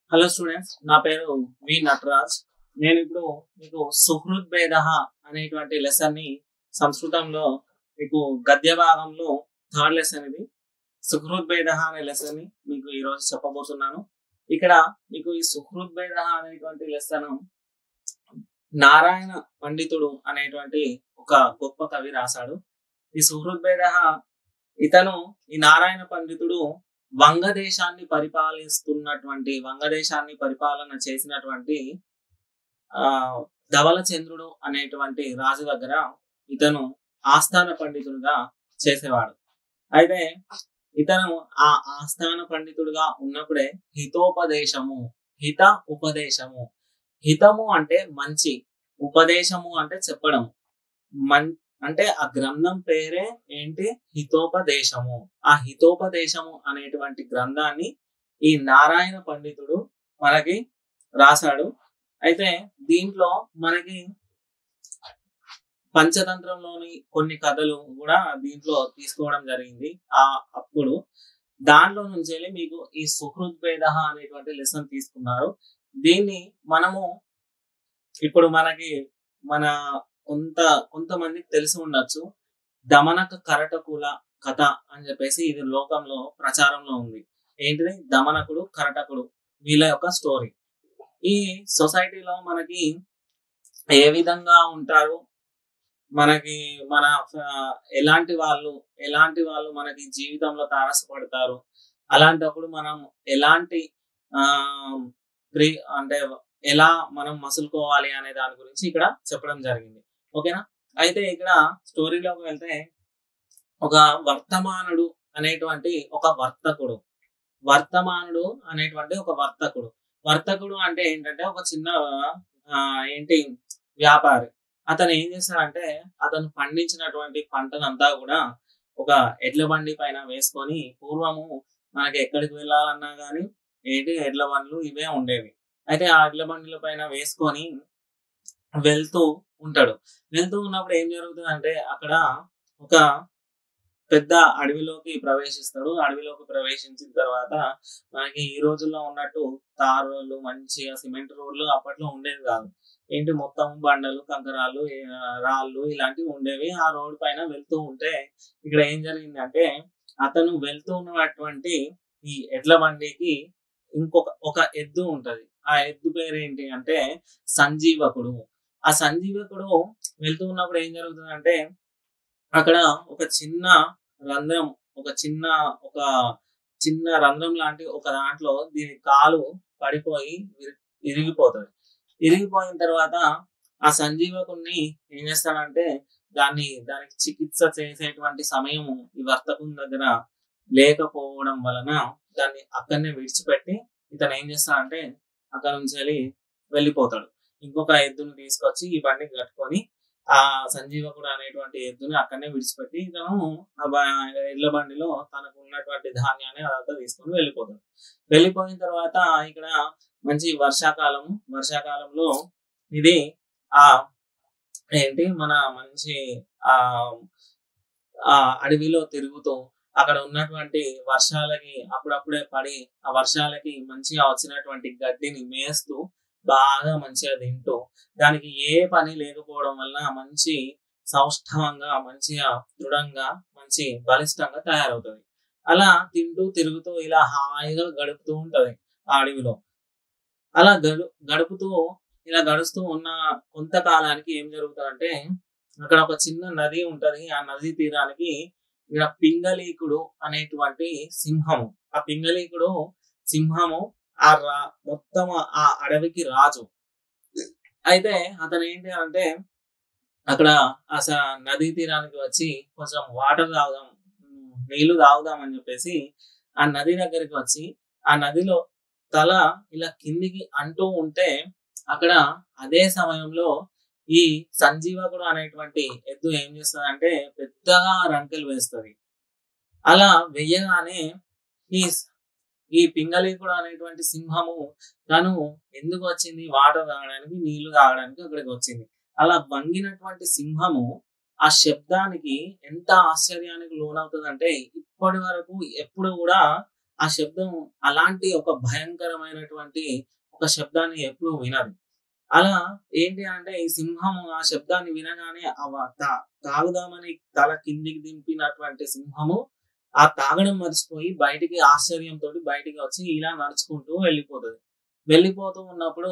Hello students నా పేరు వి నటరాజ్ నేను ఇప్పుడు మీకు సుహృద్ భేద అనేటువంటి లెసన్ ని సంస్కృతంలో మీకు గద్య భాగంలో థర్డ్ లెసన్ ఇది సుహృద్ భేద అనే లెసన్ ని మీకు ఈ రోజు చెప్పబోతున్నాను ఇక్కడ మీకు ఈ సుహృద్ భేద అనేటువంటి లెసన్ నారాయణ పండితుడు అనేటువంటి ఒక గొప్ప కవి రాశాడు ఈ సుహృద్ భేద ఇతను ఈ నారాయణ పండితుడు వంగదేశాన్ని పరిపాలిస్తున్నటువంటి వంగదేశాన్ని పరిపాలన చేసినటువంటి ఆ ధవలచంద్రుడు అనేటువంటి రాజు దగ్గర ఇతను ఆస్థాన పండితుడుగా చేసేవాడు అయితే ఇతను ఆ ఆస్థాన పండితుడుగా ఉన్నప్పుడే హితోపదేశము హిత ఉపదేశము హితము అంటే మంచి ఉపదేశము అంటే చెప్పడం మన్ అంటే ఆ గ్రంథం పేరే ఏంటి హితోపదేశము ఆ హితోపదేశము అనేటువంటి గ్రంథాన్ని ఈ నారాయణ పండితుడు మనకి రాశాడు అయితే దీంట్లో మనకి పంచతంత్రంలోని కొన్ని కథలు కూడా దీంట్లో తీసుకోవడం జరిగింది ఆ అప్పుడు దాంట్లో నుంచి వెళ్ళి మీకు ఈ సుహృద్భేద అనేటువంటి లెసన్ తీసుకున్నారు దీన్ని మనము ఇప్పుడు మనకి మన కొంత కొంతమందికి తెలిసి ఉండొచ్చు దమనక కరటకుల కథ అని చెప్పేసి ఇది లోకంలో ప్రచారంలో ఉంది ఏంటిది దమనకుడు కరటకుడు వీళ్ళ యొక్క స్టోరీ ఈ సొసైటీలో మనకి ఏ విధంగా ఉంటారు మనకి మన ఎలాంటి వాళ్ళు ఎలాంటి వాళ్ళు మనకి జీవితంలో తారసపడతారు అలాంటప్పుడు మనం ఎలాంటి ఆ ప్రీ అంటే ఎలా మనం మసులుకోవాలి అనే దాని గురించి ఇక్కడ చెప్పడం జరిగింది ఓకేనా అయితే ఇక్కడ స్టోరీలోకి వెళ్తే ఒక వర్తమానుడు అనేటువంటి ఒక వర్తకుడు వర్తమానుడు అనేటువంటి ఒక వర్తకుడు వర్తకుడు అంటే ఏంటంటే ఒక చిన్న ఏంటి వ్యాపారి అతను ఏం చేస్తాడంటే అతను పండించినటువంటి పంటనంతా కూడా ఒక ఎడ్ల బండి పైన వేసుకొని పూర్వము మనకి ఎక్కడికి వెళ్ళాలన్నా గానీ ఏంటి ఎడ్ల బండ్లు ఇవే ఉండేవి అయితే ఆ ఎడ్ల బండిల పైన వేసుకొని వెళ్తూ ఉంటాడు వెళ్తూ ఉన్నప్పుడు ఏం జరుగుతుంది అంటే అక్కడ ఒక పెద్ద అడవిలోకి ప్రవేశిస్తాడు అడవిలోకి ప్రవేశించిన తర్వాత మనకి ఈ రోజుల్లో ఉన్నట్టు తార్ రోడ్లు మంచిగా సిమెంట్ రోడ్లు అప్పట్లో ఉండేవి కాదు ఏంటి మొత్తం బండలు కంకరాలు రాళ్ళు ఇలాంటివి ఉండేవి ఆ రోడ్ పైన వెళ్తూ ఉంటే ఇక్కడ ఏం జరిగిందంటే అతను వెళ్తూ ఉన్నటువంటి ఈ ఎడ్ల బండికి ఇంకొక ఒక ఎద్దు ఉంటది ఆ ఎద్దు పేరు ఏంటి అంటే సంజీవకుడు ఆ సంజీవకుడు వెళ్తూ ఉన్నప్పుడు ఏం జరుగుతుందంటే అక్కడ ఒక చిన్న రంధ్రం ఒక చిన్న ఒక చిన్న రంధ్రం లాంటి ఒక దాంట్లో దీని కాలు పడిపోయి ఇరిగిపోతుంది ఇరిగిపోయిన తర్వాత ఆ సంజీవకుడిని ఏం చేస్తాడంటే దాన్ని దానికి చికిత్స చేసేటువంటి సమయం ఈ వర్తకుని దగ్గర లేకపోవడం వలన దాన్ని అక్కడనే విడిచిపెట్టి ఇతను ఏం చేస్తాడంటే అక్కడ నుంచి వెళ్ళి వెళ్ళిపోతాడు ఇంకొక ఎద్దుని తీసుకొచ్చి ఈ బండికి కట్టుకొని ఆ సంజీవకుడు అనేటువంటి ఎద్దుని అక్కడనే విడిచిపెట్టి ఇతను ఆ ఎడ్ల బండిలో తనకు ఉన్నటువంటి ధాన్యాన్ని అదంతా తీసుకొని వెళ్ళిపోతాడు వెళ్ళిపోయిన తర్వాత ఇక్కడ మంచి వర్షాకాలం వర్షాకాలంలో ఇది ఆ ఏంటి మన మంచి ఆ ఆ అడవిలో తిరుగుతూ అక్కడ ఉన్నటువంటి వర్షాలకి అప్పుడప్పుడే పడి ఆ వర్షాలకి మంచిగా వచ్చినటువంటి గడ్డిని మేస్తూ బాగా మంచిగా తింటూ దానికి ఏ పని లేకపోవడం వల్ల మంచి సౌష్ఠవంగా మంచిగా దృఢంగా మంచి బలిష్టంగా తయారవుతుంది అలా తింటూ తిరుగుతూ ఇలా హాయిగా గడుపుతూ ఉంటది ఆ అడవిలో అలా గడు గడుపుతూ ఇలా గడుస్తూ ఉన్న కొంతకాలానికి ఏం జరుగుతుందంటే అక్కడ ఒక చిన్న నది ఉంటది ఆ నదీ తీరానికి ఇక్కడ పింగళీకుడు అనేటువంటి సింహము ఆ పింగళీకుడు సింహము ఆ రా మొత్తం ఆ అడవికి రాజు అయితే అతను ఏంటి అంటే అక్కడ ఆ నదీ తీరానికి వచ్చి కొంచెం వాటర్ తాగుదాం నీళ్లు తాగుదాం అని చెప్పేసి ఆ నది దగ్గరికి వచ్చి ఆ నదిలో తల ఇలా కిందికి అంటూ ఉంటే అక్కడ అదే సమయంలో ఈ సంజీవకుడు అనేటువంటి ఎద్దు ఏం చేస్తుంది పెద్దగా రంకెలు వేస్తుంది అలా వెయ్యగానే ఈ ఈ పింగళీకుడు అనేటువంటి సింహము తను ఎందుకు వచ్చింది వాటర్ తాగడానికి నీళ్లు తాగడానికి అక్కడికి వచ్చింది అలా వంగినటువంటి సింహము ఆ శబ్దానికి ఎంత ఆశ్చర్యానికి లోనవుతుందంటే ఇప్పటి వరకు ఎప్పుడు కూడా ఆ శబ్దం అలాంటి ఒక భయంకరమైనటువంటి ఒక శబ్దాన్ని ఎప్పుడు వినదు అలా ఏంటి అంటే ఈ సింహం ఆ శబ్దాన్ని వినగానే ఆ వ- తా- తాగుదామని తల కిందికి దింపినటువంటి సింహము ఆ తాగడం మర్చిపోయి బయటికి ఆశ్చర్యంతో బయటికి వచ్చి ఇలా నడుచుకుంటూ వెళ్ళిపోతుంది వెళ్ళిపోతూ ఉన్నప్పుడు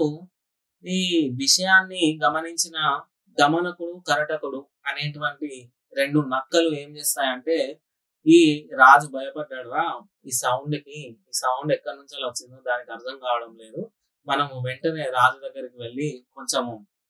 ఈ విషయాన్ని గమనించిన గమనకుడు కరటకుడు అనేటువంటి రెండు నక్కలు ఏం చేస్తాయంటే ఈ రాజు భయపడ్డాడు రా ఈ సౌండ్ కి ఈ సౌండ్ ఎక్కడి నుంచి వచ్చిందో దానికి అర్థం కావడం లేదు మనము వెంటనే రాజు దగ్గరికి వెళ్ళి కొంచెము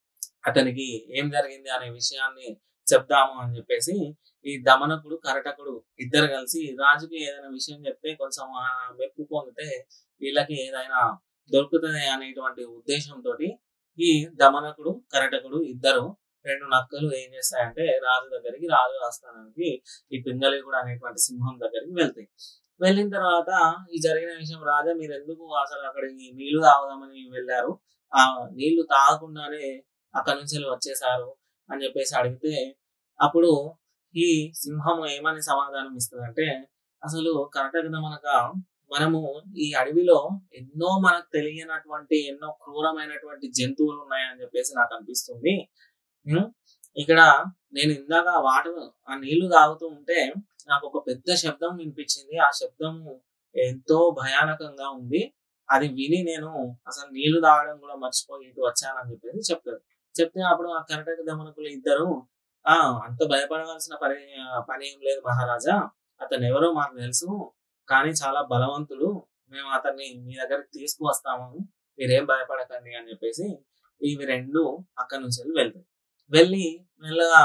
అతనికి ఏం జరిగింది అనే విషయాన్ని చెప్దాము అని చెప్పేసి ఈ దమనకుడు కరటకుడు ఇద్దరు కలిసి రాజుకి ఏదైనా విషయం చెప్తే కొంచెం ఆ మెప్పు పొందితే వీళ్ళకి ఏదైనా దొరుకుతుంది అనేటువంటి ఉద్దేశంతో ఈ దమనకుడు కరటకుడు ఇద్దరు రెండు నక్కలు ఏం చేస్తాయంటే రాజు దగ్గరికి రాజు ఆస్థానానికి ఈ పింగళికుడు అనేటువంటి సింహం దగ్గరికి వెళ్తాయి వెళ్ళిన తర్వాత ఈ జరిగిన విషయం రాజా మీరు ఎందుకు అసలు అక్కడికి నీళ్లు తాగుదామని వెళ్ళారు ఆ నీళ్లు తాగకుండానే అక్కడి నుంచి వచ్చేసారు అని చెప్పేసి అడిగితే అప్పుడు ఈ సింహం ఏమని సమాధానం ఇస్తుందంటే అసలు కరెక్ట్గా మనక మనము ఈ అడవిలో ఎన్నో మనకు తెలియనటువంటి ఎన్నో క్రూరమైనటువంటి జంతువులు ఉన్నాయని చెప్పేసి నాకు అనిపిస్తుంది ఉం? ఇక్కడ నేను ఇందాక వాటర్ ఆ నీళ్లు తాగుతూ ఉంటే నాకు ఒక పెద్ద శబ్దం వినిపించింది ఆ శబ్దము ఎంతో భయానకంగా ఉంది అది విని నేను అసలు నీళ్లు తాగడం కూడా మర్చిపోయి ఇటు వచ్చానని చెప్పేసి చెప్తారు చెప్తే అప్పుడు ఆ కర్ణాటక దమనకులు ఇద్దరు ఆ అంత భయపడవలసిన పని పని ఏం లేదు మహారాజా అతను ఎవరో మాకు తెలుసు కానీ చాలా బలవంతుడు మేము అతన్ని మీ దగ్గరికి తీసుకువస్తాము మీరేం భయపడకండి అని చెప్పేసి ఇవి రెండు అక్కడి నుంచి వెళ్ళి వెళ్తాయి వెళ్ళి మెల్లగా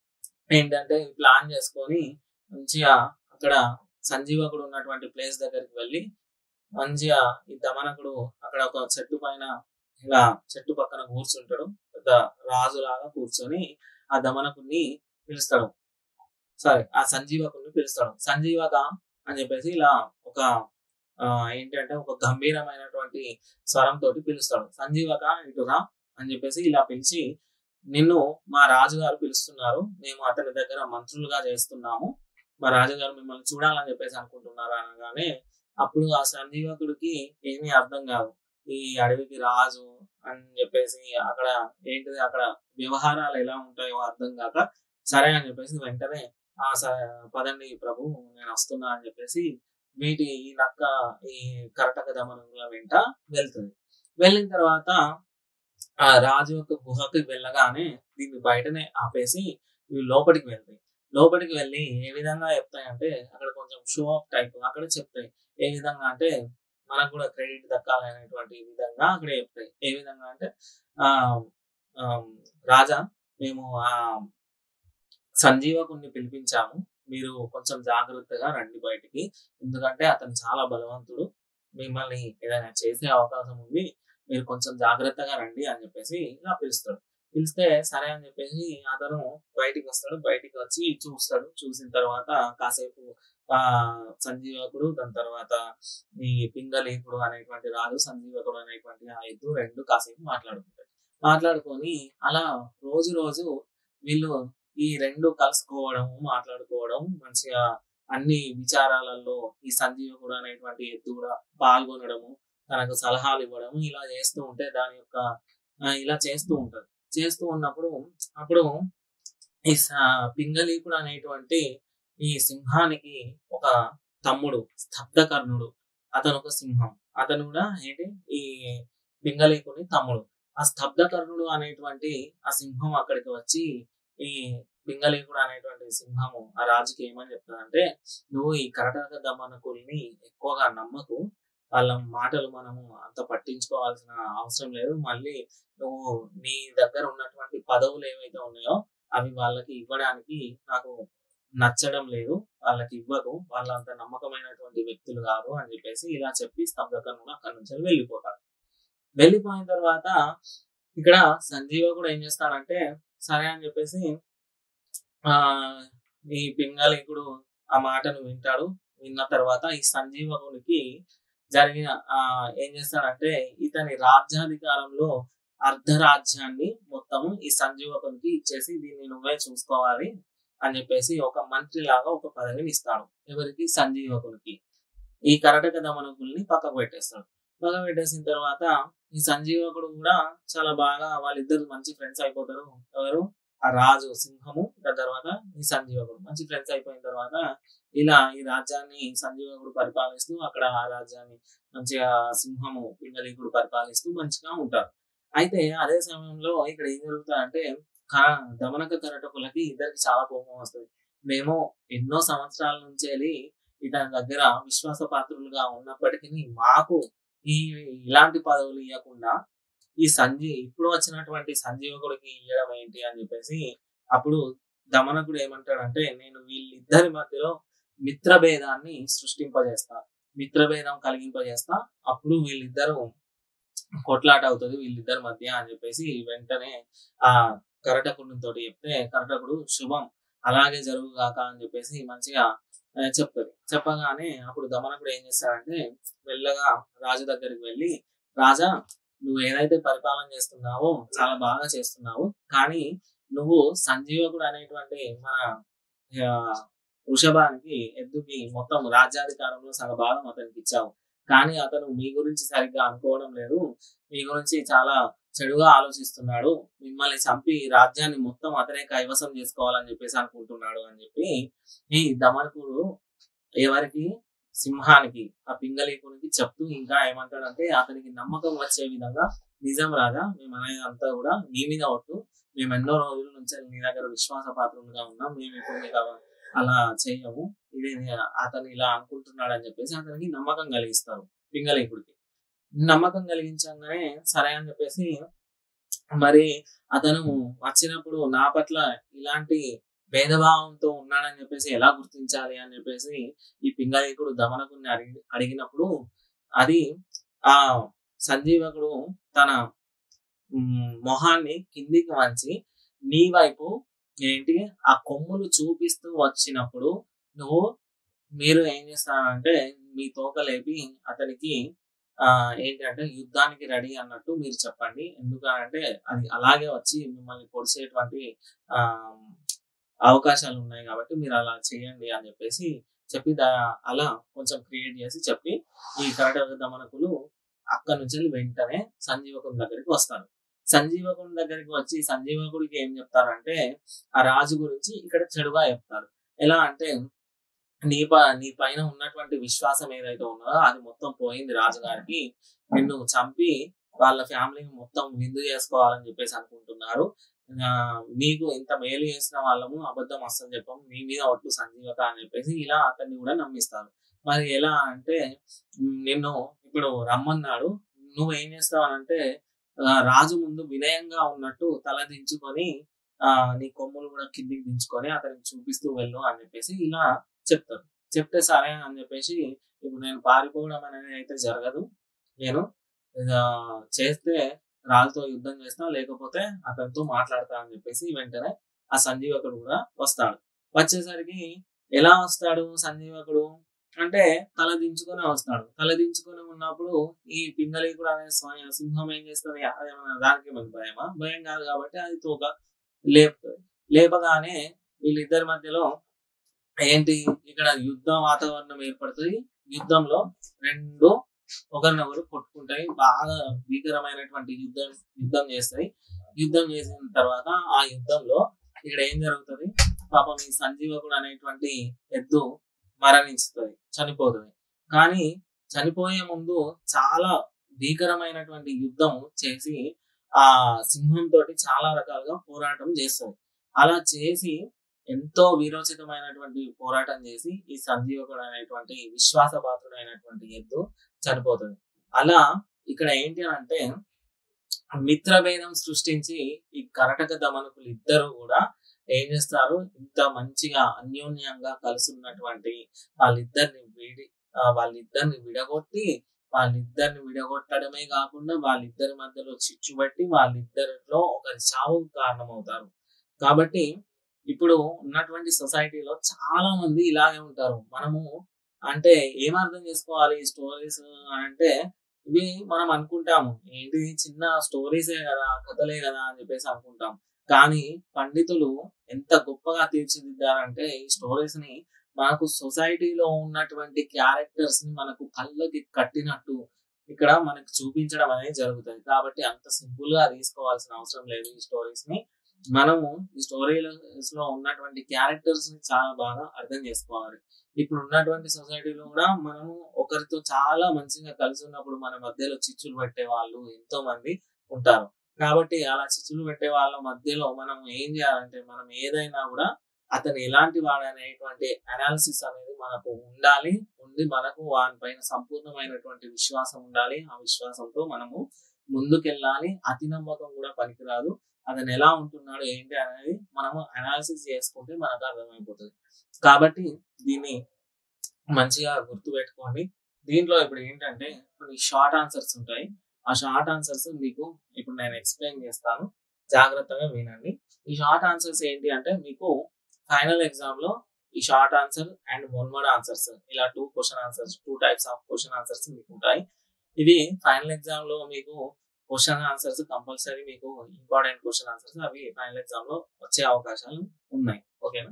ఏంటంటే ప్లాన్ చేసుకొని మంచిగా అక్కడ సంజీవకుడు ఉన్నటువంటి ప్లేస్ దగ్గరికి వెళ్ళి మంచిగా ఈ దమనకుడు అక్కడ ఒక చెట్టు పైన ఇలా చెట్టు పక్కన కూర్చుంటాడు పెద్ద రాజులాగా కూర్చొని ఆ దమనకుడిని పిలుస్తాడు సారీ ఆ సంజీవకుడిని పిలుస్తాడు సంజీవక అని చెప్పేసి ఇలా ఒక ఆ, ఏంటంటే ఒక గంభీరమైనటువంటి స్వరంతో పిలుస్తాడు సంజీవక ఇటురా అని చెప్పేసి ఇలా పిలిచి నిన్ను మా రాజుగారు పిలుస్తున్నారు మేము అతని దగ్గర మంత్రులుగా చేస్తున్నాము మా రాజుగారు మిమ్మల్ని చూడాలని చెప్పేసి అనుకుంటున్నారు అనగానే అప్పుడు ఆ సంజీవకుడికి ఏమీ అర్థం కాదు ఈ అడవికి రాజు అని చెప్పేసి అక్కడ ఏంటిది అక్కడ వ్యవహారాలు ఎలా ఉంటాయో అర్థం కాక సరే అని చెప్పేసి వెంటనే ఆ స- పదండి ప్రభు నేను వస్తున్నా అని చెప్పేసి వీటి ఈ నక్క ఈ కరటక దమనముల వెంట వెళ్తుంది వెళ్ళిన తర్వాత ఆ రాజు యొక్క గుహకి వెళ్ళగానే దీన్ని బయటనే ఆపేసి ఇవి లోపలికి వెళ్తాయి లోపలికి వెళ్ళి ఏ విధంగా చెప్తాయి అంటే అక్కడ కొంచెం షో ఆఫ్ టైప్ అక్కడ చెప్తాయి ఏ విధంగా అంటే మనకు కూడా క్రెడిట్ దక్కాలనేటువంటి విధంగా అక్కడ చెప్తాయి ఏ విధంగా అంటే ఆ ఆ, రాజా మేము ఆ సంజీవకుణ్ణి పిలిపించాము మీరు కొంచెం జాగ్రత్తగా రండి బయటికి ఎందుకంటే అతను చాలా బలవంతుడు మిమ్మల్ని ఏదైనా చేసే అవకాశం ఉంది మీరు కొంచెం జాగ్రత్తగా రండి అని చెప్పేసి ఇలా పిలుస్తాడు పిలిస్తే సరే అని చెప్పేసి అతను బయటికి వస్తాడు బయటికి వచ్చి చూస్తాడు చూసిన తర్వాత కాసేపు ఆ సంజీవకుడు దాని తర్వాత ఈ పింగళీకుడు అనేటువంటి రాజు సంజీవకుడు అనేటువంటి ఆ ఇద్దరు రెండు కాసేపు మాట్లాడుకుంటారు మాట్లాడుకొని అలా రోజు రోజు వీళ్ళు ఈ రెండు కలుసుకోవడం మాట్లాడుకోవడం మంచిగా అన్ని విచారాలలో ఈ సంజీవకుడు అనేటువంటి ఎత్తు కూడా పాల్గొనడము తనకు సలహాలు ఇవ్వడం ఇలా చేస్తూ ఉంటే దాని యొక్క ఆ, ఇలా చేస్తూ ఉంటారు చేస్తూ ఉన్నప్పుడు అప్పుడు ఈ స- పింగళీకుడు అనేటువంటి ఈ సింహానికి ఒక తమ్ముడు స్తబ్దకర్ణుడు అతను ఒక సింహం అతను కూడా ఏంటి ఈ పింగళీకుని తమ్ముడు ఆ స్తబ్దకర్ణుడు అనేటువంటి ఆ సింహం అక్కడికి వచ్చి ఈ పింగళీకుడు అనేటువంటి సింహము ఆ రాజుకి ఏమని చెప్తాదంటే నువ్వు ఈ కరటక దమనకుల్ని ఎక్కువగా నమ్మకు వాళ్ళ మాటలు మనము అంత పట్టించుకోవాల్సిన అవసరం లేదు మళ్ళీ నువ్వు నీ దగ్గర ఉన్నటువంటి పదవులు ఏవైతే ఉన్నాయో అవి వాళ్ళకి ఇవ్వడానికి నాకు నచ్చడం లేదు వాళ్ళకి ఇవ్వకు వాళ్ళంత నమ్మకమైనటువంటి వ్యక్తులు కాదు అని చెప్పేసి ఇలా చెప్పి స్తబ్దకర్ణుడు అక్కడి నుంచి వెళ్ళిపోతాడు వెళ్ళిపోయిన తర్వాత ఇక్కడ సంజీవ కూడా ఏం చేస్తాడంటే సరే అని చెప్పేసి ఆ ఈ పింగాళికుడు ఆ మాటను వింటాడు విన్న తర్వాత ఈ సంజీవకుడికి జరిగిన ఆ ఏం చేస్తాడంటే ఇతని రాజ్యాధికారంలో అర్ధరాజ్యాన్ని మొత్తము ఈ సంజీవకునికి ఇచ్చేసి దీన్ని నువ్వే చూసుకోవాలి అని చెప్పేసి ఒక మంత్రి లాగా ఒక పదవిని ఇస్తాడు ఎవరికి సంజీవకునికి ఈ కరటక దమనకుల్ని పక్కకు పెట్టేస్తాడు పక్కకు పెట్టేసిన తర్వాత ఈ సంజీవకుడు కూడా చాలా బాగా వాళ్ళిద్దరు మంచి ఫ్రెండ్స్ అయిపోతారు ఎవరు ఆ రాజు సింహము దాని తర్వాత ఈ సంజీవకుడు మంచి ఫ్రెండ్స్ అయిపోయిన తర్వాత ఇలా ఈ రాజ్యాన్ని సంజీవకుడు పరిపాలిస్తూ అక్కడ ఆ రాజ్యాన్ని మంచిగా సింహము పింగళీకుడు పరిపాలిస్తూ మంచిగా ఉంటారు అయితే అదే సమయంలో ఇక్కడ ఏం జరుగుతుందంటే క- దమనక కరటకులకి ఇద్దరికి చాలా కోపం వస్తుంది మేము ఎన్నో సంవత్సరాల నుంచి వెళ్ళి ఇతని దగ్గర విశ్వాస పాత్రులుగా ఉన్నప్పటికీ మాకు ఈ ఇలాంటి పదవులు ఇవ్వకుండా ఈ సంజీ ఇప్పుడు వచ్చినటువంటి సంజీవకుడికి ఇవ్వడం ఏంటి అని చెప్పేసి అప్పుడు దమనకుడు ఏమంటాడంటే నేను వీళ్ళిద్దరి మధ్యలో మిత్రభేదాన్ని సృష్టింపజేస్తా మిత్రభేదం కలిగింపజేస్తా అప్పుడు వీళ్ళిద్దరు కొట్లాట అవుతుంది వీళ్ళిద్దరి మధ్య అని చెప్పేసి వెంటనే ఆ కరటకుడిని తోటి చెప్తే కరటకుడు శుభం అలాగే జరుగుగాక అని చెప్పేసి మంచిగా ఆ, చెప్తుంది చెప్పగానే అప్పుడు దమనకుడు ఏం చేస్తాడంటే మెల్లగా రాజు దగ్గరికి వెళ్ళి రాజా నువ్వు ఏదైతే పరిపాలన చేస్తున్నావో చాలా బాగా చేస్తున్నావు కానీ నువ్వు సంజీవకుడు అనేటువంటి మన ఆ, వృషభానికి ఎద్దుకి మొత్తం రాజ్యాధికారంలో సగ భాగం అతనికి ఇచ్చావు కానీ అతను మీ గురించి సరిగ్గా అనుకోవడం లేదు మీ గురించి చాలా చెడుగా ఆలోచిస్తున్నాడు మిమ్మల్ని చంపి ఈ రాజ్యాన్ని మొత్తం అతనే కైవసం చేసుకోవాలని చెప్పేసి అనుకుంటున్నాడు అని చెప్పి ఈ దమనకుడు ఎవరికి సింహానికి ఆ పింగళీకునికి చెప్తూ ఇంకా ఏమంటాడంటే అతనికి నమ్మకం వచ్చే విధంగా నిజం రాజా మేము అనేది అంతా కూడా నీ మీద ఒట్టు మేము ఎన్నో రోజుల నుంచి నీ దగ్గర విశ్వాస పాత్రలుగా ఉన్నాం మేము ఇప్పుడు నీకు అవ- అలా చేయము ఇది అతను ఇలా అనుకుంటున్నాడు అని చెప్పేసి అతనికి నమ్మకం కలిగిస్తారు పింగళీకుడికి నమ్మకం కలిగించగానే సరే అని చెప్పేసి మరి అతను వచ్చినప్పుడు నా పట్ల ఇలాంటి భేదభావంతో ఉన్నాడని చెప్పేసి ఎలా గుర్తించాలి అని చెప్పేసి ఈ పింగళీకుడు దమనకుని అడిగి అడిగినప్పుడు అది ఆ సంజీవకుడు తన మ్, మొహాన్ని కిందికి వంచి నీ వైపు ఏంటి ఆ కొమ్ములు చూపిస్తూ వచ్చినప్పుడు నువ్వు మీరు ఏం చేస్తారంటే మీ తోక లేపి అతనికి ఆ ఏంటంటే యుద్ధానికి రెడీ అన్నట్టు మీరు చెప్పండి ఎందుకంటే అది అలాగే వచ్చి మిమ్మల్ని పొడిచేటువంటి ఆ అవకాశాలు ఉన్నాయి కాబట్టి మీరు అలా చేయండి అని చెప్పేసి చెప్పి దా- అలా కొంచెం క్రియేట్ చేసి చెప్పి ఈ కరట దమనకులు అక్కడ నుంచి వెళ్ళి వెంటనే సంజీవకుని దగ్గరికి వస్తారు సంజీవకుని దగ్గరికి వచ్చి సంజీవకుడికి ఏం చెప్తారంటే ఆ రాజు గురించి ఇక్కడ చెడుగా చెప్తారు ఎలా అంటే నీ ప నీ పైన ఉన్నటువంటి విశ్వాసం ఏదైతే ఉన్నదో అది మొత్తం పోయింది రాజుగారికి నిన్ను చంపి వాళ్ళ ఫ్యామిలీని మొత్తం విందు చేసుకోవాలని చెప్పేసి అనుకుంటున్నారు ఆ, మీకు ఇంత మేలు చేసిన వాళ్ళము అబద్ధం అస్సలు చెప్పం నీ మీద ఒట్టు సంజీవక అని చెప్పేసి ఇలా అతన్ని కూడా నమ్మిస్తారు మరి ఎలా అంటే ఉమ్, నిన్ను ఇప్పుడు రమ్మన్నాడు నువ్వు ఏం చేస్తావు అంటే ఆ, రాజు ముందు వినయంగా ఉన్నట్టు తల దించుకొని ఆ నీ కొమ్ములు కూడా కిందికి దించుకొని అతనికి చూపిస్తూ వెళ్ళు అని చెప్పేసి ఇలా చెప్తారు చెప్తే సరే అని చెప్పేసి ఇప్పుడు నేను పారిపోవడం అనేది అయితే జరగదు నేను ఆ, చేస్తే రాజుతో యుద్ధం చేస్తా లేకపోతే అతనితో మాట్లాడతా అని చెప్పేసి వెంటనే ఆ సంజీవకుడు కూడా వస్తాడు వచ్చేసరికి ఎలా వస్తాడు సంజీవకుడు అంటే తల దించుకొని వస్తాడు తల దించుకొని ఉన్నప్పుడు ఈ పింగళీకుడు అనే స్వ- సింహం ఏం చేస్తుంది అదేమన్నా దానికి ఏమైనా భయమా భయం కాదు కాబట్టి అది తోక లేపుతుంది లేపగానే వీళ్ళిద్దరి మధ్యలో ఏంటి ఇక్కడ యుద్ధ వాతావరణం ఏర్పడుతుంది యుద్ధంలో రెండు ఒకరినొకరు కొట్టుకుంటాయి బాగా భీకరమైనటువంటి యుద్ధం యుద్ధం చేస్తాయి యుద్ధం చేసిన తర్వాత ఆ యుద్ధంలో ఇక్కడ ఏం జరుగుతుంది పాపం ఈ సంజీవకుడు అనేటువంటి ఎద్దు మరణిస్తుంది చనిపోతుంది కానీ చనిపోయే ముందు చాలా భీకరమైనటువంటి యుద్ధం చేసి ఆ సింహం తోటి చాలా రకాలుగా పోరాటం చేస్తుంది అలా చేసి ఎంతో వీరోచితమైనటువంటి పోరాటం చేసి ఈ సంజీవకుడు అనేటువంటి విశ్వాసపాత్రుడైనటువంటి ఎద్దు చనిపోతుంది అలా ఇక్కడ ఏంటి అని అంటే మిత్రభేదం సృష్టించి ఈ కరటక దమనకులు ఇద్దరు కూడా ఏం చేస్తారు ఇంత మంచిగా అన్యోన్యంగా కలిసి ఉన్నటువంటి వాళ్ళిద్దరిని విడి ఆ, వాళ్ళిద్దరిని విడగొట్టి వాళ్ళిద్దరిని విడగొట్టడమే కాకుండా వాళ్ళిద్దరి మధ్యలో చిచ్చు పెట్టి వాళ్ళిద్దరిలో ఒకరి చావుకు కారణమవుతారు కాబట్టి ఇప్పుడు ఉన్నటువంటి సొసైటీలో చాలా మంది ఇలాగే ఉంటారు మనము అంటే ఏం అర్థం చేసుకోవాలి ఈ స్టోరీస్ అంటే ఇవి మనం అనుకుంటాము ఏంటి చిన్న స్టోరీసే కదా కథలే కదా అని చెప్పేసి అనుకుంటాం కానీ పండితులు ఎంత గొప్పగా తీర్చిదిద్దారంటే ఈ స్టోరీస్ ని మనకు సొసైటీలో ఉన్నటువంటి క్యారెక్టర్స్ ని మనకు కళ్ళకి కట్టినట్టు ఇక్కడ మనకి చూపించడం అనేది జరుగుతుంది కాబట్టి అంత సింపుల్ గా తీసుకోవాల్సిన అవసరం లేదు ఈ స్టోరీస్ ని మనము ఈ స్టోరీస్ లో ఉన్నటువంటి క్యారెక్టర్స్ ని చాలా బాగా అర్థం చేసుకోవాలి ఇప్పుడు ఉన్నటువంటి సొసైటీలో కూడా మనము ఒకరితో చాలా మంచిగా కలిసి ఉన్నప్పుడు మన మధ్యలో చిచ్చులు పెట్టే వాళ్ళు ఎంతో మంది ఉంటారు కాబట్టి అలా చిచ్చులు పెట్టే వాళ్ళ మధ్యలో మనం ఏం చేయాలంటే మనం ఏదైనా కూడా అతను ఎలాంటి వాడు అనేటువంటి అనాలిసిస్ అనేది మనకు ఉండాలి ఉండి మనకు వాని పైన సంపూర్ణమైనటువంటి విశ్వాసం ఉండాలి ఆ విశ్వాసంతో మనము ముందుకెళ్ళాలి అతి నమ్మకం కూడా పనికిరాదు అతను ఎలా ఉంటున్నాడు ఏంటి అనేది మనము అనాలిసిస్ చేసుకుంటే మనకు అర్థమైపోతుంది కాబట్టి దీన్ని మంచిగా గుర్తు పెట్టుకోండి దీంట్లో ఇప్పుడు ఏంటంటే కొన్ని షార్ట్ ఆన్సర్స్ ఉంటాయి ఆ షార్ట్ ఆన్సర్స్ మీకు ఇప్పుడు నేను ఎక్స్ప్లెయిన్ చేస్తాను జాగ్రత్తగా వినండి ఈ షార్ట్ ఆన్సర్స్ ఏంటి అంటే మీకు ఫైనల్ ఎగ్జామ్ లో ఈ short answer and one word answers ఇలా two question answers two types of question answers మీకు ఉంటాయి ఇవి ఫైనల్ ఎగ్జామ్ లో మీకు క్వశ్చన్ ఆన్సర్స్ కంపల్సరీ మీకు ఇంపార్టెంట్ క్వశ్చన్ ఆన్సర్స్ అవి ఫైనల్ ఎగ్జామ్ లో వచ్చే అవకాశాలు ఉన్నాయి ఓకేనా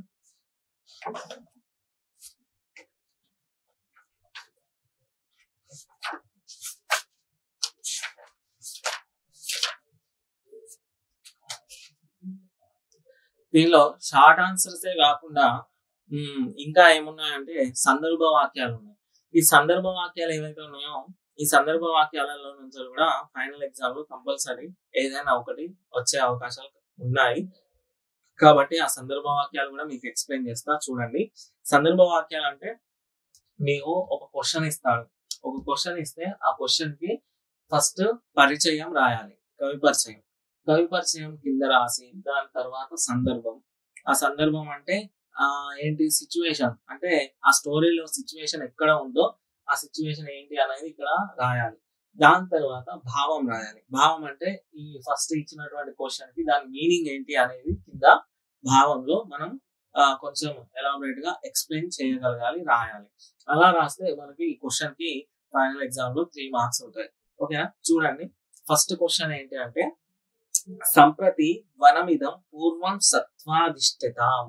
దీనిలో షార్ట్ ఆన్సర్సే కాకుండా ఉమ్, ఇంకా ఏమున్నాయంటే సందర్భ వాక్యాలు ఉన్నాయి ఈ సందర్భ వాక్యాలు ఏవైతే ఉన్నాయో ఈ సందర్భ వాక్యాలలో నుంచి కూడా ఫైనల్ ఎగ్జామ్ లో కంపల్సరీ ఏదైనా ఒకటి వచ్చే అవకాశాలు ఉన్నాయి కాబట్టి ఆ సందర్భ వాక్యాలు కూడా మీకు ఎక్స్ప్లెయిన్ చేస్తా చూడండి సందర్భ వాక్యాలు అంటే మీకు ఒక క్వశ్చన్ ఇస్తాడు ఒక క్వశ్చన్ ఇస్తే ఆ క్వశ్చన్ కి ఫస్ట్ పరిచయం రాయాలి కవి పరిచయం కవి పరిచయం కింద రాసి దాని తర్వాత సందర్భం ఆ సందర్భం అంటే ఆ ఏంటి సిచ్యువేషన్ అంటే ఆ స్టోరీలో సిచ్యువేషన్ ఎక్కడ ఉందో ఆ సిచ్యువేషన్ ఏంటి అనేది ఇక్కడ రాయాలి దాని తర్వాత భావం రాయాలి భావం అంటే ఈ ఫస్ట్ ఇచ్చినటువంటి క్వశ్చన్ కి దాని మీనింగ్ ఏంటి అనేది కింద భావంలో మనం ఆ, కొంచెం ఎలాబరేట్ గా ఎక్స్ప్లెయిన్ చేయగలగాలి రాయాలి అలా రాస్తే మనకి ఈ క్వశ్చన్ కి ఫైనల్ ఎగ్జామ్ లో త్రీ మార్క్స్ ఉంటాయి ఓకేనా చూడండి ఫస్ట్ క్వశ్చన్ ఏంటి అంటే సంప్రతి వనమిదం పూర్వం సత్వాధిష్ఠితాం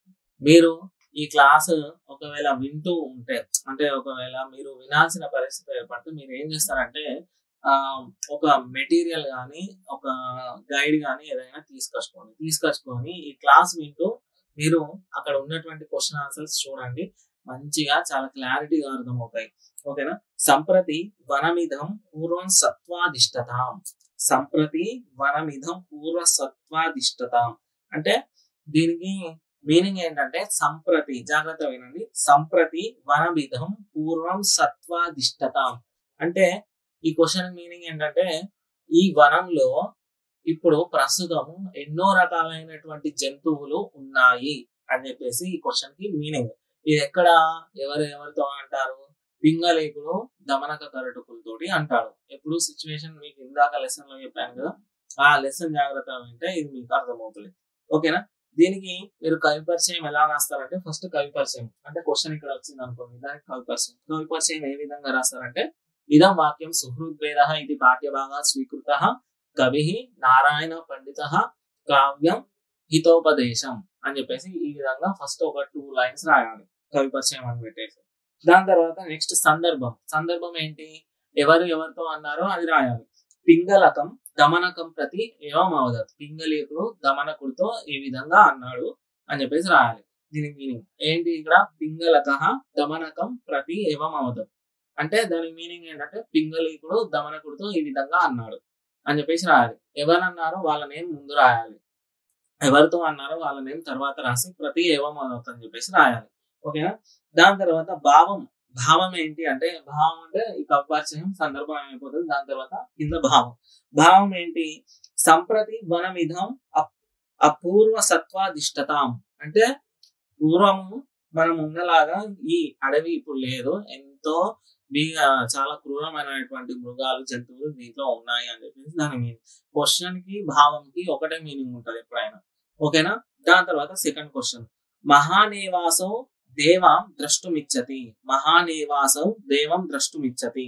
మీరు ఈ క్లాస్ ఒకవేళ వింటూ ఉంటే అంటే ఒకవేళ మీరు వినాల్సిన పరిస్థితి ఏర్పడితే మీరు ఏం చేస్తారంటే ఆ ఒక మెటీరియల్ కానీ ఒక గైడ్ కానీ ఏదైనా తీసుకొచ్చుకోండి తీసుకొచ్చుకొని ఈ క్లాస్ వింటూ మీరు అక్కడ ఉన్నటువంటి క్వశ్చన్ ఆన్సర్స్ చూడండి మంచిగా చాలా క్లారిటీగా అర్థమవుతాయి ఓకేనా సంప్రతి వనమిదం పూర్వం సత్వాధిష్ఠతాం సంప్రతి వనమిదం పూర్వ సత్వాధిష్ఠతాం అంటే దీనికి మీనింగ్ ఏంటంటే సంప్రతి జాగ్రత్త వినండి సంప్రతి వనమిదం పూర్వం సత్వాధిష్ఠతాం అంటే ఈ క్వశ్చన్ మీనింగ్ ఏంటంటే ఈ వనంలో ఇప్పుడు ప్రస్తుతం ఎన్నో రకాలైనటువంటి జంతువులు ఉన్నాయి అని చెప్పేసి ఈ క్వశ్చన్ కి మీనింగ్ ఇది ఎక్కడ ఎవరు ఎవరితో అంటారు పింగళేకుడు దమనక కరటుకులతోటి అంటాడు ఎప్పుడు సిచ్యువేషన్ మీకు ఇందాక లెసన్ లో చెప్పాను కదా ఆ లెసన్ జాగ్రత్త వింటే ఇది మీకు అర్థమవుతుంది ఓకేనా దీనికి మీరు కవి పరిచయం ఎలా రాస్తారంటే ఫస్ట్ కవి పరిచయం అంటే క్వశ్చన్ ఇక్కడ వచ్చింది అనుకోండి దానికి కవి పరిచయం కవి పరిచయం ఏ విధంగా రాస్తారంటే ఇదం వాక్యం సుహృద్వేద ఇది పాఠ్యభాగా స్వీకృత కవి నారాయణ పండిత కావ్యం హితోపదేశం అని చెప్పేసి ఈ విధంగా ఫస్ట్ ఒక టూ లైన్స్ రాయాలి కవి పరిచయం అని పెట్టేసి దాని తర్వాత నెక్స్ట్ సందర్భం సందర్భం ఏంటి ఎవరు ఎవరితో అన్నారో అది రాయాలి పింగళకం దమనకం ప్రతి ఏవం అవదత్ పింగళీకుడు దమనకుడితో ఈ విధంగా అన్నాడు అని చెప్పేసి రాయాలి దీని మీనింగ్ ఏంటి ఇక్కడ పింగళక దమనకం ప్రతి ఏవం అవదత్ అంటే దాని మీనింగ్ ఏంటంటే పింగళీకుడు దమనకుడితో ఈ విధంగా అన్నాడు అని చెప్పేసి రాయాలి ఎవరన్నారో వాళ్ళ నేమ్ ముందు రాయాలి ఎవరితో అన్నారో వాళ్ళ నేమ్ తర్వాత రాసి ప్రతి ఏవం అవదత్ అని చెప్పేసి రాయాలి ఓకేనా దాని తర్వాత భావం భావం ఏంటి అంటే భావం అంటే ఈ కవిపరిచయం సందర్భం అయిపోతుంది దాని తర్వాత కింద భావం భావం ఏంటి సంప్రతి వనమిధం అప్- అపూర్వ సత్వాధిష్ఠతాం అంటే పూర్వము మనం ఉన్నలాగా ఈ అడవి ఇప్పుడు లేదు ఎంతో బీ- ఆ, చాలా క్రూరమైనటువంటి మృగాలు జంతువులు దీంట్లో ఉన్నాయి అని చెప్పేసి దాని మీనింగ్ క్వశ్చన్ కి భావం కి ఒకటే మీనింగ్ ఉంటది ఎప్పుడైనా ఓకేనా దాని తర్వాత సెకండ్ క్వశ్చన్ మహానేవాసో దేవాం ద్రష్టుమిచ్చతి మహానేవాసౌ దేవం ద్రష్టుమిచ్చతి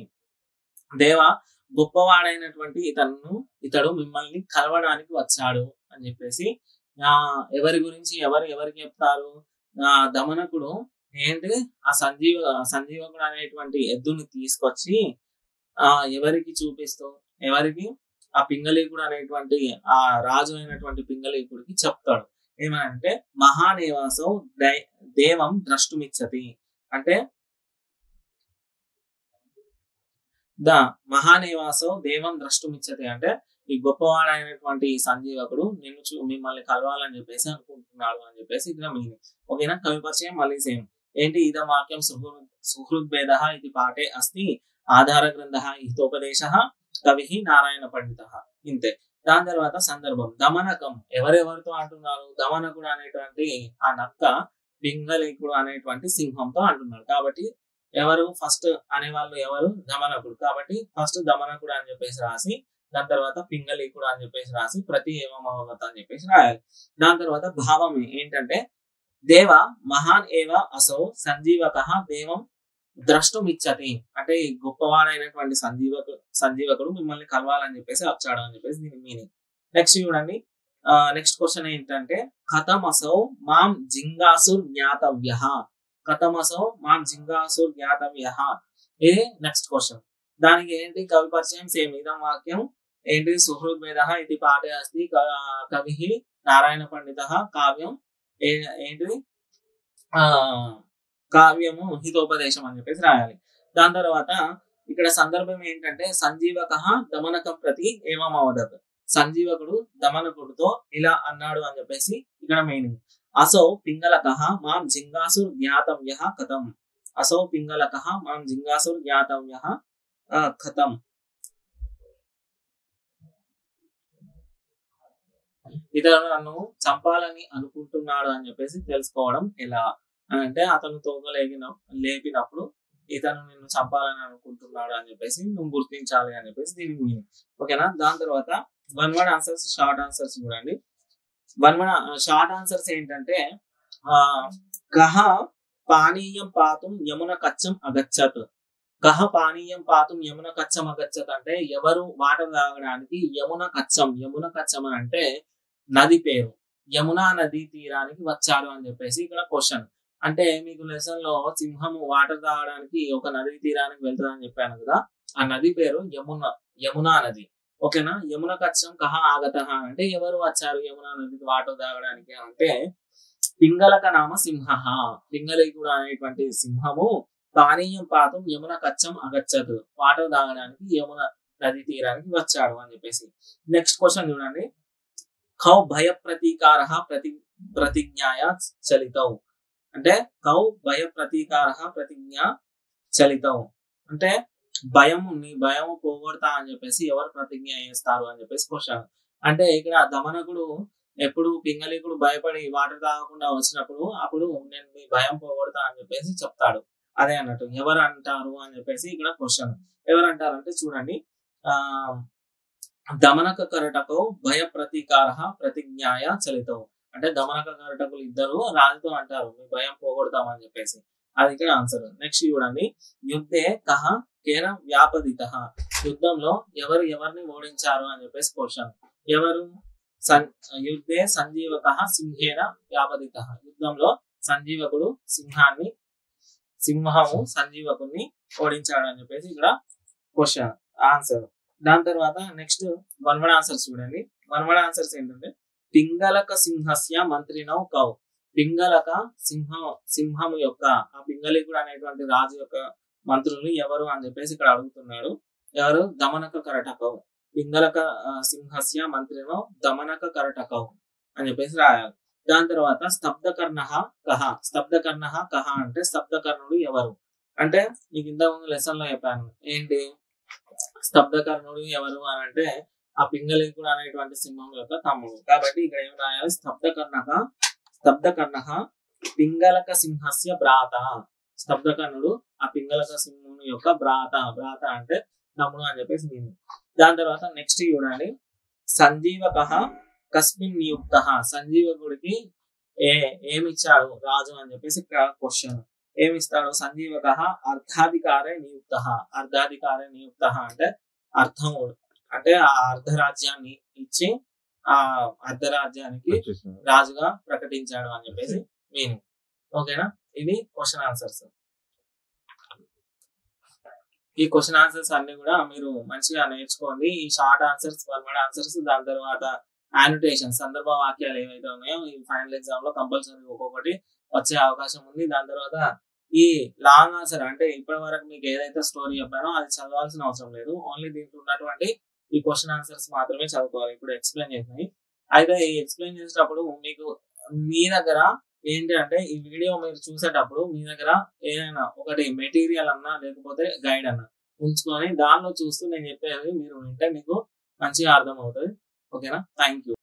దేవ గొప్పవాడైనటువంటి ఇతను ఇతడు మిమ్మల్ని కలవడానికి వచ్చాడు అని చెప్పేసి ఆ ఎవరి గురించి ఎవరు ఎవరికి చెప్తారు ఆ దమనకుడు ఏంటి ఆ సంజీవ సంజీవకుడు అనేటువంటి ఎద్దుని తీసుకొచ్చి ఆ ఎవరికి చూపిస్తూ ఎవరికి ఆ పింగళీకుడు అనేటువంటి ఆ రాజు అయినటువంటి పింగళీకుడికి చెప్తాడు ఏమనంటే మహానివాసం దై- దేవం ద్రష్టుమిచ్చతి అంటే ద మహానివాసం దేవం ద్రష్టుమిచ్చతి అంటే ఈ గొప్పవాడైనటువంటి ఈ సంజీవకుడు నిన్ను చూ మిమ్మల్ని కలవాలని చెప్పేసి అనుకుంటున్నాడు అని చెప్పేసి ఇక్కడ మీనింగ్ ఓకేనా కవి పరిచయం మళ్ళీ సేమ్ ఏంటి ఇదం వాక్యం సుహృద్ సుహృద్భేద ఇది పాఠే అస్తి ఆధార గ్రంథ హితోపదేశ కవి నారాయణ పండిత ఇంతే దాని తర్వాత సందర్భం దమనకం ఎవరెవరితో అంటున్నారు దమనకుడు అనేటువంటి ఆ నక్క పింగళికుడు అనేటువంటి సింహంతో అంటున్నాడు కాబట్టి ఎవరు ఫస్ట్ అనేవాళ్ళు ఎవరు దమనకుడు కాబట్టి ఫస్ట్ దమనకుడు అని చెప్పేసి రాసి దాని తర్వాత పింగళీకుడు అని చెప్పేసి రాసి ప్రతి ఏమవగత అని చెప్పేసి రాయాలి దాని తర్వాత భావం ఏంటంటే దేవ మహాన్ ఏవ అసౌ సంజీవక దేవం ద్రష్టమిచ్చతి అంటే ఈ గొప్పవాడైనటువంటి సంజీవకు సంజీవకుడు మిమ్మల్ని కలవాలని చెప్పేసి వచ్చాడు అని చెప్పేసి దీని మీనింగ్ నెక్స్ట్ చూడండి నెక్స్ట్ క్వశ్చన్ ఏంటంటే కథమసౌ మాం జింగాసుర్ జ్ఞాతవ్య కథమసౌ మాం జింగాసుర్ జ్ఞాతవ్య ఇది నెక్స్ట్ క్వశ్చన్ దానికి ఏంటి కవి పరిచయం సేమ్ ఇదం వాక్యం ఏంటి సుహృద్భేద ఇది పాఠే అస్తి క- కవి నారాయణ పండిత కావ్యం ఏ- ఏంటిది ఆ కావ్యము హితోపదేశం అని చెప్పేసి రాయాలి దాని తర్వాత ఇక్కడ సందర్భం ఏంటంటే సంజీవక దమనకం ప్రతి ఏమం అవదత్ సంజీవకుడు దమనకుడితో ఇలా అన్నాడు అని చెప్పేసి ఇక్కడ మీనింగ్ అసౌ పింగళక మాం జింగాసుర్ జ్ఞాతవ్య కథం అసౌ పింగళక మాం జింగాసుర్ జ్ఞాతవ్య ఆ, కథం ఇతను నన్ను చంపాలని అనుకుంటున్నాడు అని చెప్పేసి తెలుసుకోవడం ఎలా అంటే అతను తోక లేగిన లేపినప్పుడు ఇతను నిన్ను చంపాలని అనుకుంటున్నాడు అని చెప్పేసి నువ్వు గుర్తించాలి అని చెప్పేసి దీని మీనింగ్ ఓకేనా దాని తర్వాత one word answers short answers చూడండి వన్ వర్డ్ షార్ట్ ఆన్సర్స్ ఏంటంటే ఆ కహ పానీయం పాతం యమున కచ్చం అగచ్చత్ కహ పానీయం పాతం యమున కచ్చం అగచ్చత్ అంటే ఎవరు వాటర్ తాగడానికి యమున కచ్చం యమున కచ్చం అని అంటే నది పేరు యమునా నది తీరానికి వచ్చాడు అని చెప్పేసి ఇక్కడ క్వశ్చన్ అంటే మీకు లెసన్ లో సింహము వాటర్ తాగడానికి ఒక నది తీరానికి వెళ్తుంది అని చెప్పాను కదా ఆ నది పేరు యమున యమునా నది ఓకేనా యమున కచ్చం కహ ఆగత అంటే ఎవరు వచ్చారు యమునా నదికి వాటర్ తాగడానికి అంటే పింగళక నామ సింహ పింగళికుడు అనేటువంటి సింహము పానీయం పాతం యమున కచ్చం అగచ్చదు వాటర్ తాగడానికి యమున నది తీరానికి వచ్చాడు అని చెప్పేసి నెక్స్ట్ క్వశ్చన్ చూడండి కౌ భయ ప్రతీకార ప్రతి ప్రతిజ్ఞాయ చలితౌ అంటే కౌ భయ ప్రతీకార ప్రతిజ్ఞ చలితౌ అంటే భయం నీ భయం పోగొడతా అని చెప్పేసి ఎవరు ప్రతిజ్ఞ చేస్తారు అని చెప్పేసి క్వశ్చన్ అంటే ఇక్కడ దమనకుడు ఎప్పుడు పింగళికుడు భయపడి వాటర్ తాగకుండా వచ్చినప్పుడు అప్పుడు నేను మీ భయం పోగొడతా అని చెప్పేసి చెప్తాడు అదే అన్నట్టు ఎవరు అంటారు అని చెప్పేసి ఇక్కడ క్వశ్చన్ ఎవరు అంటారు అంటే చూడండి ఆ దమనక కరటకు భయ ప్రతీకార ప్రతిజ్ఞాయ చలితవు అంటే దమనక కరటకులు ఇద్దరు రాజుతో అంటారు మీ భయం పోగొడతామని చెప్పేసి అది ఇక్కడ ఆన్సర్ నెక్స్ట్ చూడండి యుద్ధే కహ కేన వ్యాపదిత యుద్ధంలో ఎవరు ఎవరిని ఓడించారు అని చెప్పేసి క్వశ్చన్ ఎవరు సన్ యుద్ధే సంజీవక సింహేన వ్యాపదిత యుద్ధంలో సంజీవకుడు సింహాన్ని సింహము సంజీవకుని ఓడించాడు అని చెప్పేసి ఇక్కడ క్వశ్చన్ ఆన్సర్ దాని తర్వాత నెక్స్ట్ వన్ వర్డ్ ఆన్సర్స్ చూడండి వన్ వర్డ్ ఆన్సర్స్ ఏంటంటే పింగళక సింహస్య మంత్రినౌ కౌ పింగళక సింహ సింహము యొక్క ఆ పింగళికుడు అనేటువంటి రాజు యొక్క మంత్రులు ఎవరు అని చెప్పేసి ఇక్కడ అడుగుతున్నాడు ఎవరు దమనక కరటకౌ పింగళక ఆ, సింహస్య మంత్రినో దమనక కరటకౌ అని చెప్పేసి రాయాలి దాని తర్వాత స్తబ్దకర్ణ కహ స్తబ్దకర్ణ కహ అంటే స్తబ్దకర్ణుడు ఎవరు అంటే నీకు ఇంతకుముందు లెసన్ లో చెప్పాను ఏంటి స్తబ్దకర్ణుడు ఎవరు అని అంటే ఆ పింగళికుడు అనేటువంటి సింహం యొక్క తమ్ముడు కాబట్టి ఇక్కడ ఏం రాయాలి స్తబ్దకర్ణక స్తబ్దకర్ణ పింగళక సింహస్య భ్రాత స్తబ్దకర్ణుడు ఆ పింగళక సింహుని యొక్క భ్రాత భ్రాత అంటే తమ్ముడు అని చెప్పేసి నేను దాని తర్వాత నెక్స్ట్ చూడండి సంజీవక కస్మిన్ నియుక్త సంజీవకుడికి ఏ ఏమిచ్చాడు రాజు అని చెప్పేసి ఇక్కడ క్వశ్చన్ ఏమిస్తాడు సంజీవక అర్ధాధికారే నియుక్త అర్ధాధికారే నియుక్త అంటే అర్థము అంటే ఆ అర్ధరాజ్యాన్ని ఇచ్చి ఆ అర్ధరాజ్యానికి రాజుగా ప్రకటించాడు అని చెప్పేసి మీనింగ్ ఓకేనా ఇవి క్వశ్చన్ ఆన్సర్స్ ఈ క్వశ్చన్ ఆన్సర్స్ అన్ని కూడా మీరు మంచిగా నేర్చుకోండి ఈ short answers one word answers దాని తర్వాత యానిటేషన్ సందర్భ వాక్యాలు ఏవైతే ఉన్నాయో ఈ ఫైనల్ ఎగ్జామ్ లో కంపల్సరీ ఒక్కొక్కటి వచ్చే అవకాశం ఉంది దాని తర్వాత ఈ లాంగ్ ఆన్సర్ అంటే ఇప్పటి వరకు మీకు ఏదైతే స్టోరీ చెప్పానో అది చదవాల్సిన అవసరం లేదు ఓన్లీ దీంట్లో ఉన్నటువంటి ఈ క్వశ్చన్ ఆన్సర్స్ మాత్రమే చదువుకోవాలి ఇప్పుడు ఎక్స్ప్లెయిన్ చేసినాయి అయితే ఈ ఎక్స్ప్లెయిన్ చేసేటప్పుడు మీకు మీ దగ్గర ఏంటి అంటే ఈ వీడియో మీరు చూసేటప్పుడు మీ దగ్గర ఏదైనా ఒకటి మెటీరియల్ అన్నా లేకపోతే గైడ్ అన్నా ఉంచుకొని దానిలో చూస్తూ నేను చెప్పేది మీరు వింటే మీకు మంచిగా అర్థం అవుతుంది ఓకేనా థ్యాంక్ యూ